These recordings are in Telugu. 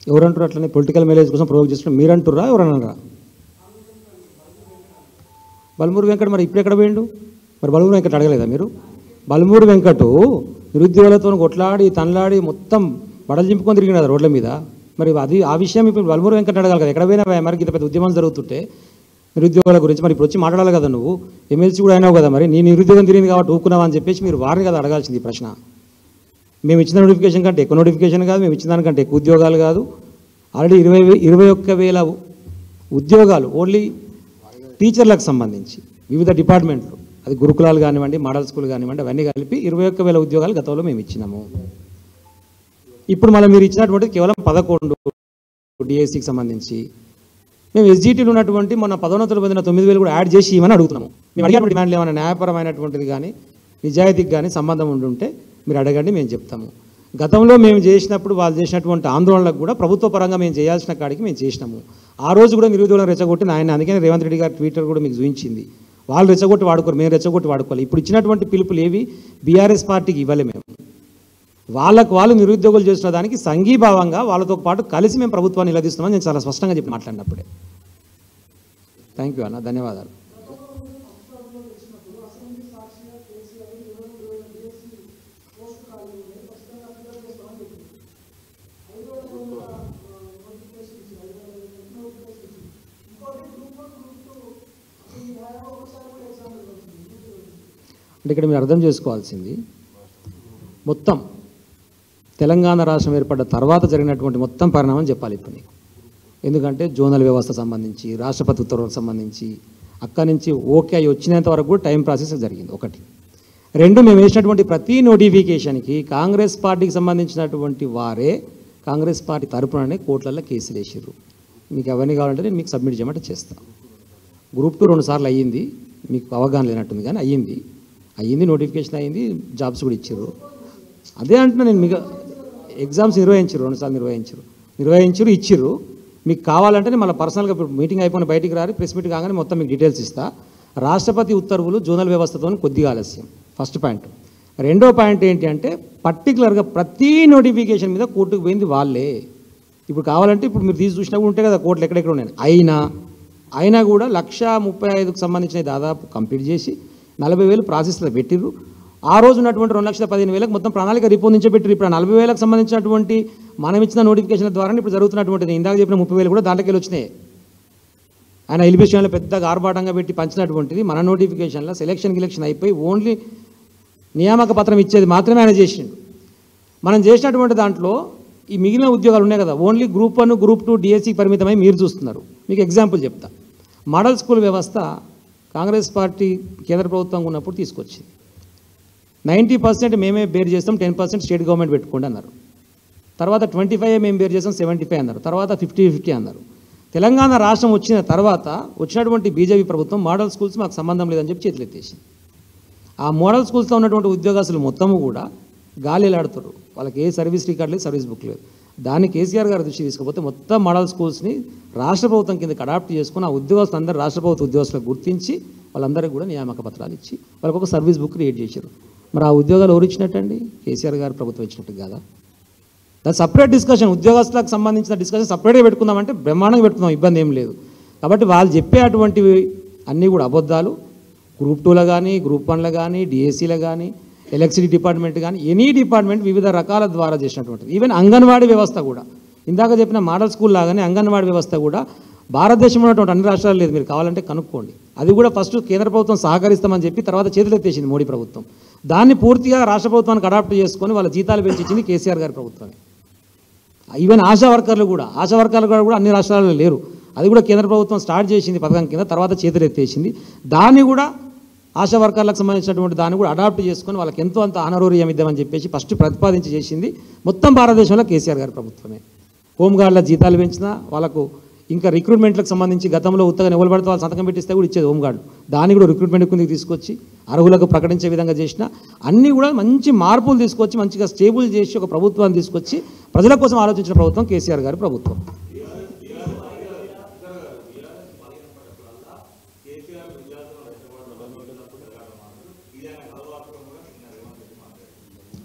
ఎవరంటారు అట్లనే పొలిటికల్ మైలేజ్ కోసం ప్రొవోక్ చేస్తున్నారు మీరంటుర్రా ఎవరన్నారా బలమూరు వెంకట మరి ఇప్పుడు ఎక్కడ పోయిండు మరి బలమూరు వెంకట అడగలేదా మీరు బలమూరు వెంకటు నిరుద్యోగులతో కొట్లాడి తనలాడి మొత్తం బడలు చింపుకొని తిరిగిన కదా రోడ్ల మీద మరి అది ఆ విషయం ఇప్పుడు బలమూరు వెంకట అడగాలి కదా ఎక్కడ పోయినా మరి ఇంత పెద్ద ఉద్యమం జరుగుతుంటే నిరుద్యోగుల గురించి మరి ఇప్పుడు వచ్చి మాట్లాడాలి కదా నువ్వు ఎమ్మెల్సీ కూడా అయినావు కదా మరి నీ నిరుద్యోగం తిరిగింది కాబట్టి ఊకున్నావా అని చెప్పేసి మీరు వారిని కదా అడగాల్సింది ఈ ప్రశ్న మేము ఇచ్చిన నోటిఫికేషన్ కంటే ఎక్కువ నోటిఫికేషన్ కాదు మేము ఇచ్చిన దానికంటే ఎక్కువ ఉద్యోగాలు కాదు ఆల్రెడీ ఇరవై వే- ఇరవై ఒక్క వేల ఉద్యోగాలు ఓన్లీ టీచర్లకు సంబంధించి వివిధ డిపార్ట్మెంట్లు అది గురుకులాలు కానివ్వండి మోడల్ స్కూల్ కానివ్వండి అవన్నీ కలిపి ఇరవై ఒక్క వేల ఉద్యోగాలు గతంలో మేము ఇచ్చినాము ఇప్పుడు మళ్ళీ మీరు ఇచ్చినటువంటి కేవలం పదకొండు డిఎస్సికి సంబంధించి మేము ఎస్జిటీలో ఉన్నటువంటి మొన్న పదోన్నతులు పొందిన తొమ్మిది వేలు కూడా యాడ్ చేసి ఇవ్వమని అడుగుతున్నాము మేము అడిగినటువంటి డిమాండ్లు ఏమైనా న్యాయపరమైనటువంటిది కానీ నిజాయితీకి కానీ సంబంధం ఉండుంటే మీరు అడగండి మేము చెప్తాము గతంలో మేము చేసినప్పుడు వాళ్ళు చేసినటువంటి ఆందోళనలకు కూడా ప్రభుత్వ పరంగా మేము చేయాల్సిన కాడికి మేము చేసినాము ఆ రోజు కూడా నిరుద్యోగులను రెచ్చగొట్టిన ఆయన అందుకని రేవంత్ రెడ్డి గారి ట్విట్టర్ కూడా మీకు చూపించింది వాళ్ళు రెచ్చగొట్టి వాడుకోరు మేము రెచ్చగొట్టి వాడుకోవాలి ఇప్పుడు ఇచ్చినటువంటి పిలుపులు ఏవి బీఆర్ఎస్ పార్టీకి ఇవ్వలే మేము వాళ్ళకు వాళ్ళు నిరుద్యోగులు చేసిన దానికి సంఘీభావంగా వాళ్ళతో పాటు కలిసి మేము ప్రభుత్వాన్ని నిలదీస్తున్నామని నేను చాలా స్పష్టంగా చెప్పి మాట్లాడినప్పుడే థ్యాంక్ యూ అన్న ధన్యవాదాలు అంటే ఇక్కడ మీరు అర్థం చేసుకోవాల్సింది మొత్తం తెలంగాణ రాష్ట్రం ఏర్పడ్డ తర్వాత జరిగినటువంటి మొత్తం పరిణామం చెప్పాలి ఇప్పుడు నీకు ఎందుకంటే జోనల్ వ్యవస్థ సంబంధించి రాష్ట్రపతి ఉత్తర్వులకు సంబంధించి అక్కడి నుంచి ఓకే అయి వచ్చినంత వరకు కూడా టైం ప్రాసెస్ జరిగింది ఒకటి రెండు మేము వేసినటువంటి ప్రతి నోటిఫికేషన్కి కాంగ్రెస్ పార్టీకి సంబంధించినటువంటి వారే కాంగ్రెస్ పార్టీ తరపుననే కోర్టులలో కేసులు వేసారు మీకు అవన్నీ కావాలంటే నేను మీకు సబ్మిట్ చేయమంటే చేస్తాను గ్రూప్ టూ రెండు సార్లు అయ్యింది మీకు అవగాహన లేనట్టుంది కానీ అయ్యింది అయ్యింది నోటిఫికేషన్ అయ్యింది జాబ్స్ కూడా ఇచ్చారు అదే అంటున్నా నేను మీకు ఎగ్జామ్స్ నిర్వహించారు రెండుసార్లు నిర్వహించారు నిర్వహించారు ఇచ్చిర్రు మీకు కావాలంటే నేను మళ్ళీ పర్సనల్గా ఇప్పుడు మీటింగ్ అయిపోయిన బయటికి రారి ప్రెస్ మీట్ కాగానే మొత్తం మీకు డీటెయిల్స్ ఇస్తా రాష్ట్రపతి ఉత్తర్వులు జోనల్ వ్యవస్థతో కొద్దిగా ఆలస్యం ఫస్ట్ పాయింట్ రెండో పాయింట్ ఏంటి అంటే పర్టికులర్గా ప్రతి నోటిఫికేషన్ మీద కోర్టుకు పోయింది వాళ్ళే ఇప్పుడు కావాలంటే ఇప్పుడు మీరు తీసి చూసినా కూడా ఉంటాయి కదా కోర్టులు ఎక్కడెక్కడ ఉన్నాయి అయినా అయినా కూడా లక్ష ముప్పై ఐదుకు సంబంధించిన దాదాపు కంప్లీట్ చేసి నలభై వేలు ప్రాసెస్లో పెట్టిర్రు ఆ రోజు ఉన్నటువంటి రెండు లక్షల పదిహేను వేలకు మొత్తం ప్రణాళిక రూపొందించే పెట్టిరు ఇప్పుడు ఆ నలభై వేలకు సంబంధించినటువంటి మనం ఇచ్చిన నోటిఫికేషన్ ద్వారా ఇప్పుడు జరుగుతున్నటువంటిది ఇందాక చెప్పిన ముప్పై వేలు కూడా దాంట్లోకి వెళ్ళి వచ్చినాయి ఆయన ఎలిబిషన్లో పెద్దగా ఆర్భాటంగా పెట్టి పంచినటువంటిది మన నోటిఫికేషన్లో సెలక్షన్ గిలెక్షన్ అయిపోయి ఓన్లీ నియామక పత్రం ఇచ్చేది మాత్రమే ఆయన చేసిండు మనం చేసినటువంటి దాంట్లో ఈ మిగిలిన ఉద్యోగాలు ఉన్నాయి కదా only group one group two డిఎస్సికి పరిమితమై మీరు చూస్తున్నారు మీకు ఎగ్జాంపుల్ చెప్తా మోడల్ స్కూల్ వ్యవస్థ కాంగ్రెస్ పార్టీ కేంద్ర ప్రభుత్వం ఉన్నప్పుడు తీసుకొచ్చింది నైంటీ పర్సెంట్ మేమే బేర్ చేస్తాం టెన్ పర్సెంట్ స్టేట్ గవర్నమెంట్ పెట్టుకోండి అన్నారు తర్వాత ట్వంటీ ఫైవ్ మేము బేర్ చేస్తాం సెవెంటీ ఫైవ్ అన్నారు తర్వాత ఫిఫ్టీ ఫిఫ్టీ అన్నారు తెలంగాణ రాష్ట్రం వచ్చిన తర్వాత వచ్చినటువంటి బీజేపీ ప్రభుత్వం మోడల్ స్కూల్స్ మాకు సంబంధం లేదని చెప్పి చేతులు ఎత్తేసింది ఆ మోడల్ స్కూల్స్లో ఉన్నటువంటి ఉద్యోగస్తులు మొత్తము కూడా గాలిలాడుతారు వాళ్ళకి ఏ సర్వీస్ రికార్డ్ లేదు సర్వీస్ బుక్ లేదు దాన్ని కేసీఆర్ గారు దృష్టి తీసుకపోతే మొత్తం మోడల్ స్కూల్స్ని రాష్ట్ర ప్రభుత్వం కిందకి అడాప్ట్ చేసుకుని ఆ ఉద్యోగస్తులు అందరూ రాష్ట్ర ప్రభుత్వ ఉద్యోగస్తులకు గుర్తించి వాళ్ళందరికీ కూడా నియామక పత్రాలు ఇచ్చి వాళ్ళకి ఒక సర్వీస్ బుక్ క్రియేట్ చేశారు మరి ఆ ఉద్యోగాలు ఎవరు ఇచ్చినట్టండి కేసీఆర్ గారు ప్రభుత్వం ఇచ్చినట్టు కాదా దాని సపరేట్ డిస్కషన్ ఉద్యోగస్తులకు సంబంధించిన డిస్కషన్ సపరేట్గా పెట్టుకుందామంటే బ్రహ్మాండంగా పెట్టుకుందాం ఇబ్బంది ఏం లేదు కాబట్టి వాళ్ళు చెప్పే అటువంటివి అన్నీ కూడా అబద్ధాలు గ్రూప్ టూలో కానీ గ్రూప్ వన్లో కానీ డిఎస్సీలో కానీ ఎలక్ట్రిసిటీ డిపార్ట్మెంట్ కానీ ఎనీ డిపార్ట్మెంట్ వివిధ రకాల ద్వారా చేసినటువంటిది ఈవెన్ అంగన్వాడీ వ్యవస్థ కూడా ఇందాక చెప్పిన మోడల్ స్కూల్ లాగానే అంగన్వాడీ వ్యవస్థ కూడా భారతదేశంలో ఉన్నటువంటి అన్ని రాష్ట్రాలు లేదు మీరు కావాలంటే కనుక్కోండి అది కూడా ఫస్ట్ కేంద్ర ప్రభుత్వం సహకరిస్తామని చెప్పి తర్వాత చేతులు ఎత్తేసింది మోడీ ప్రభుత్వం దాన్ని పూర్తిగా రాష్ట్ర ప్రభుత్వానికి అడాప్ట్ చేసుకొని వాళ్ళ జీతాలు పెంచింది కేసీఆర్ గారి ప్రభుత్వమే ఈవెన్ ఆశా వర్కర్లు కూడా ఆశా వర్కర్లు కూడా కూడా అన్ని రాష్ట్రాల్లో లేరు అది కూడా కేంద్ర ప్రభుత్వం స్టార్ట్ చేసింది పథకం కింద తర్వాత చేతులు ఎత్తేసింది దాన్ని కూడా ఆశా వర్కర్లకు సంబంధించినటువంటి దాన్ని కూడా అడాప్ట్ చేసుకొని వాళ్ళకి ఎంతో అంత ఆనరోరియం ఇద్దామని చెప్పేసి ఫస్ట్ ప్రతిపాదించి చేసింది మొత్తం భారతదేశంలో కేసీఆర్ గారి ప్రభుత్వమే హోంగార్డుల జీతాలు పెంచినా వాళ్ళకు ఇంకా రిక్రూట్మెంట్లకు సంబంధించి గతంలో ఉత్తగా నిలబడితే వాళ్ళు సంతకం పెట్టిస్తే కూడా ఇచ్చేది హోంగార్డు దాన్ని కూడా రిక్రూట్మెంట్ కిందకి తీసుకొచ్చి అర్హులకు ప్రకటించే విధంగా చేసిన అన్నీ కూడా మంచి మార్పులు తీసుకొచ్చి మంచిగా స్టేబుల్ చేసి ఒక ప్రభుత్వాన్ని తీసుకొచ్చి ప్రజల కోసం ఆలోచించిన ప్రభుత్వం కేసీఆర్ గారి ప్రభుత్వం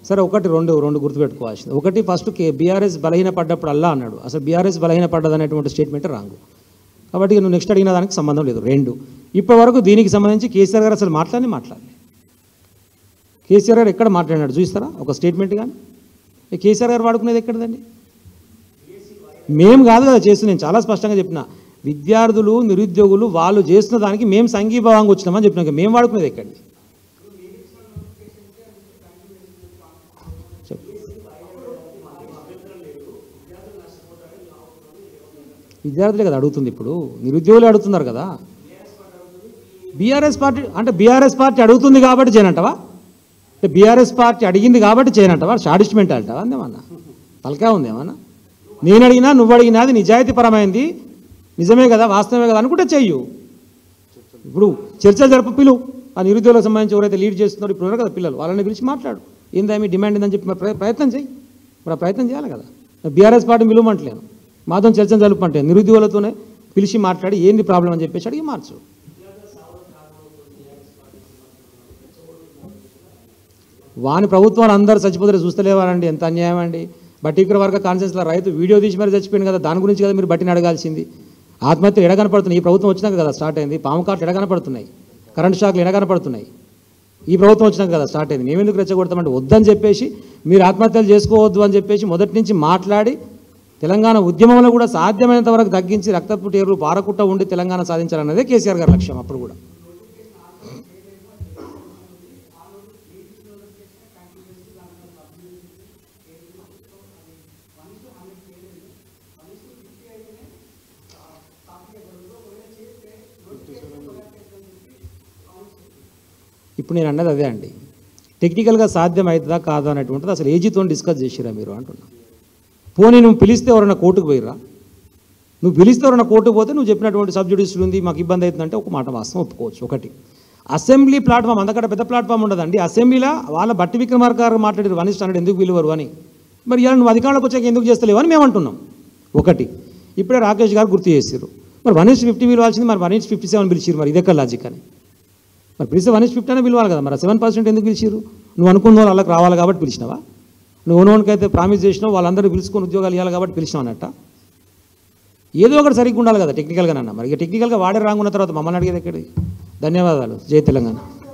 సరే ఒకటి రెండు రెండు గుర్తుపెట్టుకోవాల్సింది ఒకటి ఫస్ట్ కే బీఆర్ఎస్ బలహీన పడ్డప్పుడు అల్లా అన్నాడు అసలు బీఆర్ఎస్ బలహీన పడ్డది అనేటువంటి స్టేట్మెంట్ రాంగు కాబట్టి ఇక నువ్వు నెక్స్ట్ అడిగిన దానికి సంబంధం లేదు రెండు ఇప్పటి వరకు దీనికి సంబంధించి కేసీఆర్ గారు అసలు మాట్లాడి మాట్లాడలేదు కేసీఆర్ గారు ఎక్కడ మాట్లాడినాడు చూస్తారా ఒక స్టేట్మెంట్ కానీ ఈ కేసీఆర్ గారు వాడుకునేది ఎక్కడదండి మేము కాదు కదా చేస్తుంది నేను చాలా స్పష్టంగా చెప్పిన విద్యార్థులు నిరుద్యోగులు వాళ్ళు చేస్తున్న దానికి మేము సంఘీభావంగా వచ్చినామని చెప్పినాం ఇక మేము వాడుకునేది ఎక్కడి చెప్పు విద్యార్థులే కదా అడుగుతుంది ఇప్పుడు నిరుద్యోగులు అడుగుతున్నారు కదా బీఆర్ఎస్ పార్టీ అంటే బీఆర్ఎస్ పార్టీ అడుగుతుంది కాబట్టి చేయనంటవా అంటే బీఆర్ఎస్ పార్టీ అడిగింది కాబట్టి చేయనంటవా షాడిస్ట్ మెంటాలిటవా అందేమన్నా తలకా ఉంది ఏమన్నా నేను అడిగినా నువ్వు అడిగినా అది నిజాయితీపరమైంది నిజమే కదా వాస్తవమే కదా అనుకుంటే చెయ్యు ఇప్పుడు చర్చ జరప పిలు ఆ నిరుద్యోగులకు సంబంధించి ఎవరైతే లీడ్ చేస్తున్నారో ఇప్పుడు ఉన్నారు కదా పిల్లలు వాళ్ళని పిలిచి మాట్లాడు ఏందా మీ డిమాండ్ ఏందని చెప్పి మరి ప్రయ- ప్రయత్నం చేయి మరి ఆ ప్రయత్నం చేయాలి కదా బీఆర్ఎస్ పార్టీ పిలువమంటలేను మాతో చర్చను జరుపుకుంటే నిరుద్యోగులతోనే పిలిచి మాట్లాడి ఏంది ప్రాబ్లం అని చెప్పేసి అడిగి మార్చు వాని ప్రభుత్వాలు అందరూ చచ్చిపోతారు చూస్తలేవారండి ఎంత అన్యాయం అండి బట్టీకర వర్గ కాన్సెన్స్లో రైతు వీడియో తీసి మరి చచ్చిపోయింది కదా దాని గురించి కదా మీరు బట్టిని అడగాల్సింది ఆత్మహత్యలు ఎడ కనపడుతున్నాయి ఈ ప్రభుత్వం వచ్చినాక కదా స్టార్ట్ అయింది పాము కాట్లు ఎడ కనపడుతున్నాయి కరెంట్ షాక్లు ఎడ కనపడుతున్నాయి ఈ ప్రభుత్వం వచ్చినాక కదా స్టార్ట్ అయింది మేము ఎందుకు రెచ్చగొడతామంటే వద్దని చెప్పేసి మీరు ఆత్మహత్యలు చేసుకోవద్దు అని చెప్పేసి మొదటి నుంచి మాట్లాడి తెలంగాణ ఉద్యమంలో కూడా సాధ్యమైనంత వరకు తగ్గించి రక్తపు టేరు పారకుట్ట ఉండి తెలంగాణ సాధించాలన్నదే కేసీఆర్ గారి లక్ష్యం అప్పుడు కూడా ఇప్పుడు నేను అన్నది అదే అండి టెక్నికల్గా సాధ్యం అవుతుందా కాదా అనేటువంటిది అసలు ఏజీతో డిస్కస్ చేసిరా మీరు అంటున్నా పోనీ నువ్వు పిలిస్తే ఎవరైనా కోర్టుకు పోయిరా నువ్వు పిలిస్తే ఎవరైనా కోర్టుకు పోతే నువ్వు చెప్పినటువంటి సబ్జుడిస్టులు ఉంది మాకు ఇబ్బంది అవుతుందంటే ఒక మాట వాస్తవం ఒప్పుకోవచ్చు ఒకటి అసెంబ్లీ ప్లాట్ఫామ్ అంతకంటే పెద్ద ప్లాట్ఫామ్ ఉండదండి అసెంబ్లీలో వాళ్ళ బట్టి విక్రమార్క గారు మాట్లాడారు వన్ ఇస్ట్ హండ్రెడ్ ఎందుకు పిలువరు అని మరి ఇలా నువ్వు అధికారంలోకి వచ్చాక ఎందుకు చేస్తలేవు అని మేము అంటున్నాం ఒకటి ఇప్పుడే రాకేష్ గారు గుర్తు చేశారు మరి వన్ ఇస్ట్ ఫిఫ్టీ పిలవాల్సింది మరి వన్ ఇస్ట్ ఫిఫ్టీ సెవెన్ పిలిచారు మరి ఇదెక్కడ లాజిక్ అని మరి పిలిస్తే వన్ ఇస్ ఫిఫ్టీ అనే పిలవాలి కదా మరి సెవెన్ పర్సెంట్ ఎందుకు పిలిచిరు నువ్వు అనుకున్న వాళ్ళు వాళ్ళకి రావాలి కాబట్టి పిలిచినావా నువ్వు ఓనోన్కి అయితే ప్రామిస్ చేసినావు వాళ్ళందరూ పిలుచుకొని ఉద్యోగాలు ఇవ్వాలి కాబట్టి పిలిచినావు అన్నట్ట ఏదో ఒకటి సరిగ్గా ఉండాలి కదా టెక్నికల్గా అన్న మరి ఇక టెక్నికల్గా వాడే రాంగున్న తర్వాత మమ్మల్ని అడిగేది ఎక్కడి ధన్యవాదాలు జై తెలంగాణ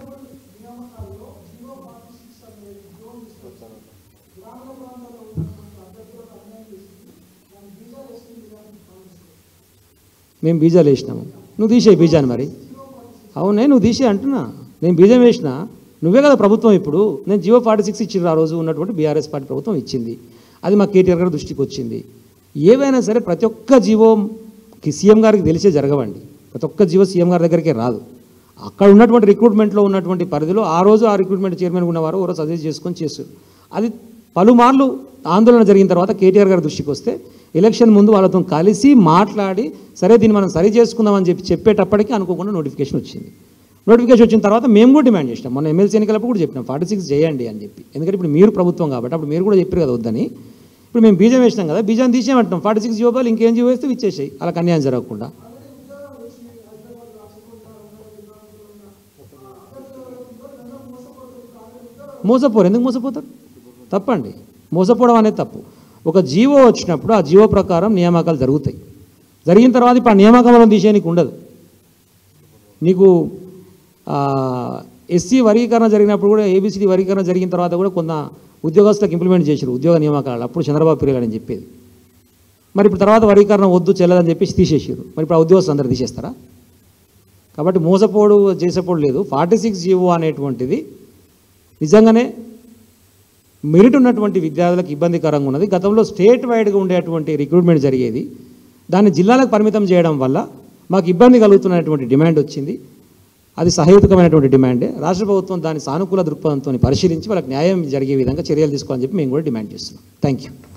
మేము బీజాలు వేసినాము నువ్వు తీసే బీజాన్ని మరి అవునే నువ్వు తీసే అంటున్నా నేను బీజం వేసిన నువ్వే కదా ప్రభుత్వం ఇప్పుడు నేను జియో ఫార్టీ సిక్స్ ఇచ్చిండ్రు ఆ రోజు ఉన్నటువంటి బీఆర్ఎస్ పార్టీ ప్రభుత్వం ఇచ్చింది అది మా కేటీఆర్ గారి దృష్టికి వచ్చింది ఏవైనా సరే ప్రతి ఒక్క జీవో సీఎం గారికి తెలిసే జరగవండి ప్రతి ఒక్క జీవో సీఎం గారి దగ్గరికే రాదు అక్కడ ఉన్నటువంటి రిక్రూట్మెంట్లో ఉన్నటువంటి పరిధిలో ఆ రోజు ఆ రిక్రూట్మెంట్ చైర్మన్ ఉన్నవారు ఎవరో సజెస్ట్ చేసుకొని చేస్తారు అది పలుమార్లు ఆందోళన జరిగిన తర్వాత కేటీఆర్ గారి దృష్టికి వస్తే ఎలక్షన్ ముందు వాళ్ళతో కలిసి మాట్లాడి సరే దీన్ని మనం సరి చేసుకుందామని చెప్పి చెప్పేటప్పటికి అనుకోకుండా నోటిఫికేషన్ వచ్చింది నోటిఫికేషన్ వచ్చిన తర్వాత మేము కూడా డిమాండ్ చేసినాం మొన్న ఎమ్మెల్సీ ఎన్నికలప్పుడు కూడా చెప్పినాం ఫార్టీ సిక్స్ చేయండి అని చెప్పి ఎందుకంటే ఇప్పుడు మీరు ప్రభుత్వం కాబట్టి అప్పుడు మీరు కూడా చెప్పారు కదా వద్దని ఇప్పుడు మేము బీజం వేసినాం కదా బీజం తీసేయమంటున్నాం ఫార్టీ సిక్స్ జీవోబాలు ఇంకేం జీవో వేస్తే ఇచ్చేసాయి అలా అన్యాయం జరగకుండా మోసపోరు ఎందుకు మోసపోతారు తప్పండి మోసపోవడం అనేది తప్పు ఒక జీవో వచ్చినప్పుడు ఆ జీవో ప్రకారం నియామకాలు జరుగుతాయి జరిగిన తర్వాత ఇప్పుడు ఆ నియామకాలను తీసేయనికి ఉండదు నీకు ఎస్సీ వర్గీకరణ జరిగినప్పుడు కూడా ఏబిసిడి వర్గీకరణ జరిగిన తర్వాత కూడా కొంత ఉద్యోగస్తులకు ఇంప్లిమెంట్ చేశారు ఉద్యోగ నియామకాలు అప్పుడు చంద్రబాబు పీరియడ్ అని చెప్పేది మరి ఇప్పుడు తర్వాత వర్గీకరణ వద్దు చెల్లదని చెప్పేసి తీసేసారు మరి ఇప్పుడు ఆ ఉద్యోగస్తులు అందరూ తీసేస్తారా కాబట్టి మోసపోడు చేసేపోడు లేదు ఫార్టీ సిక్స్ జీవో అనేటువంటిది నిజంగానే మెరిట్ ఉన్నటువంటి విద్యార్థులకు ఇబ్బందికరంగా ఉన్నది గతంలో స్టేట్ వైడ్గా ఉండేటువంటి రిక్రూట్మెంట్ జరిగేది దాన్ని జిల్లాలకు పరిమితం చేయడం వల్ల మాకు ఇబ్బంది కలుగుతున్నటువంటి డిమాండ్ వచ్చింది అది సహేతుకమైనటువంటి డిమాండే రాష్ట్ర ప్రభుత్వం దాని సానుకూల దృక్పథంతో పరిశీలించి వాళ్ళకి న్యాయం జరిగే విధంగా చర్యలు తీసుకోవాలని చెప్పి మేము కూడా డిమాండ్ చేస్తున్నాం థ్యాంక్ యూ